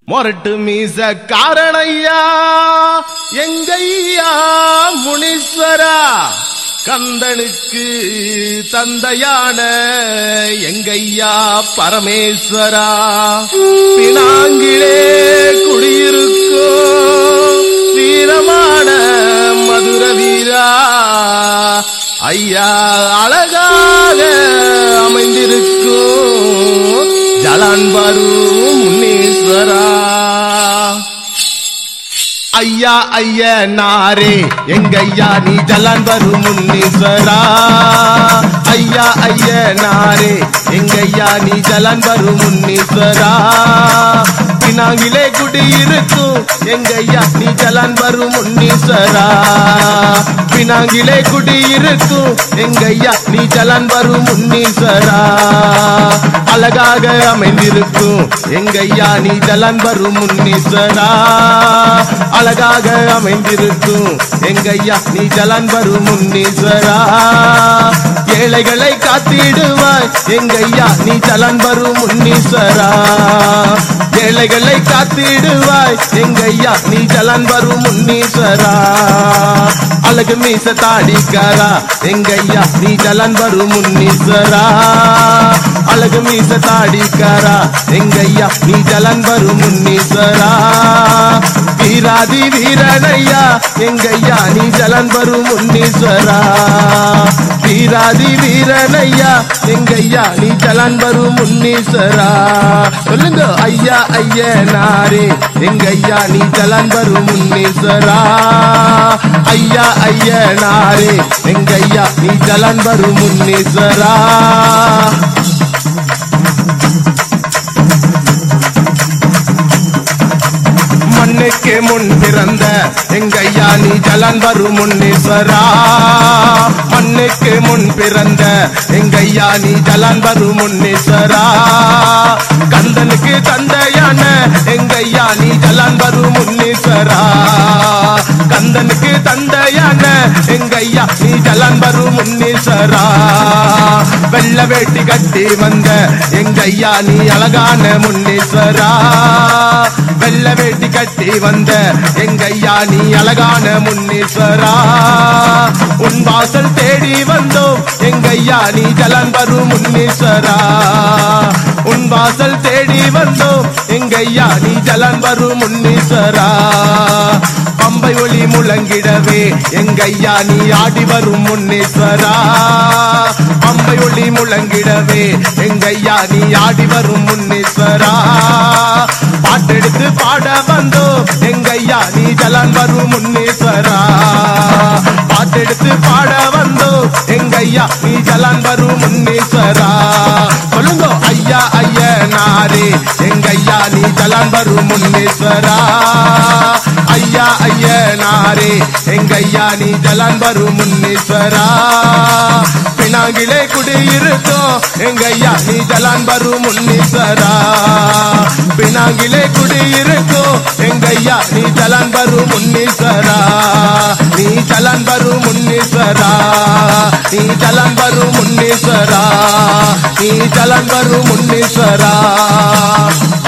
மொரட்டு மீச காரணையா எங்கையா முனீஸ்வரா கந்தனுக்கு தந்தையான எங்கையா பரமேஸ்வரா பினாங்கிலே குடியிருக்கும் வீரமான மதுர வீரா ஐயா அழகாக அமைந்திருக்கும் ஜலான்பரு முன்னீஸ்வரா ஐயா ஐயா நாரே எங்கய்யா நீ ஜலான் வரும் முன்னீஸ்வரா ஐயா ஐயா நாரே எங்கய்யா நீ ஜலான் வரும் முன்னீஸ்வரா பினாங்கிலே குடியிருக்கும் எங்கய்யா நீ ஜலான் வரும் முன்னீஸ்வரா பினாங்கிலே குடியிருக்கும் எங்கய்யா நீ ஜலான் வரும் முன்னீஸ்வரா அழகாக அமைந்திருக்கும் எங்கய்யா நீ ஜலான் வரும் முன்னீஸ்வரா அழகாக அமைந்திருக்கும் எங்கய்யா நீ ஜலான் வரும் முன்னீஸ்வரா ஏழைகளை காத்திடுவாய் எங்கய்யா நீ ஜலான் வரும் முன்னீஸ்வரா ஏழைகளை காத்திடுவாய் எங்கய்யா நீ ஜலான் வரும் முன்னீஸ்வரா அழகு மீச தாடிக்காரா எங்கய்யா நீ ஜலான் வரும் முன்னீஸ்வரா அழகு மீச தாடிக்காரா எங்கய்யா நீ ஜலான் வரும் முன்னீஸ்வரா வீராதி வீரனையா எங்கய்யா நீ ஜலன் வரும் முன்னீஸ்வரா வீராதி வீரனையா எங்கய்யா நீ ஜலன் வரும் முன்னீஸ்வரா சொல்லுங்க ஐயா ஐயா நாரே எங்கய்யா நீ ஜலன் வரும் முன்னீஸ்வரா ஐயா ஐயா நாரே எங்கய்யா நீ ஜலன் வரும் முன்னீஸ்வரா மண்ணுக்கு முன் பிறந்த எங்கையா நீ ஜலன் வரும் முன்னீஸ்வரா மண்ணுக்கு முன் பிறந்த எங்கையா நீ ஜலன் வரும் முன்னீஸ்வரா கந்தனுக்கு தந்தையான எங்கையா நீ ஜலன் வரும் முன்னீஸ்வரா கந்தனுக்கு தந்தையான எங்கையா நீ ஜலன் வரும் முன்னீஸ்வரா வெள்ள வேட்டி கட்டி வந்த எங்கையா நீ அழகான முன்னீஸ்வரா வெள்ள வேட்டி கட்டி வந்த எங்கையா நீ அழகான முன்னீஸ்வரா உன் வாசல் தேடி வந்தோம் எங்கையா நீ ஜலன் வரும் முன்னீஸ்வரா உன் வாசல் தேடி வந்தோம் எங்கையா நீ ஜலன் வரும் முன்னீஸ்வரா பம்பை ஒளி முழங்கிடவே எங்கையா நீ ஆடி வரும் முன்னீஸ்வரா பம்பை ஒளி முழங்கிடவே எங்கையா நீ ஆடி வரும் முன்னீஸ்வரா பாட்டெடுத்து பாட வந்தோ எங்கையா நீ ஜலான் வரும் முன்னீஸ்வரா பாட்டெடுத்து பாட வந்தோ எங்கையா நீ ஜலான் வரும் முன்னீஸ்வரா சொல்லுங்க ஐயா ஐயா நாரே எங்கையா நீ ஜலான் வரும் முன்னீஸ்வரா ஐயா ஐயா நாரே எங்கையா நீ ஜலான் வரும் முன்னீஸ்வரா பினாங்கிலே குடியிருக்கோம் எங்கையா நீ ஜலான் வரும் முன்னீஸ்வரா பினாங்கிலே குடியிருக்கோம் எங்கையா நீ ஜலான் வரும் முன்னீஸ்வரா நீ ஜலான் வரும் முன்னீஸ்வரா நீ ஜலான் வரும் முன்னீஸ்வரா நீ ஜலான் வரும் முன்னீஸ்வரா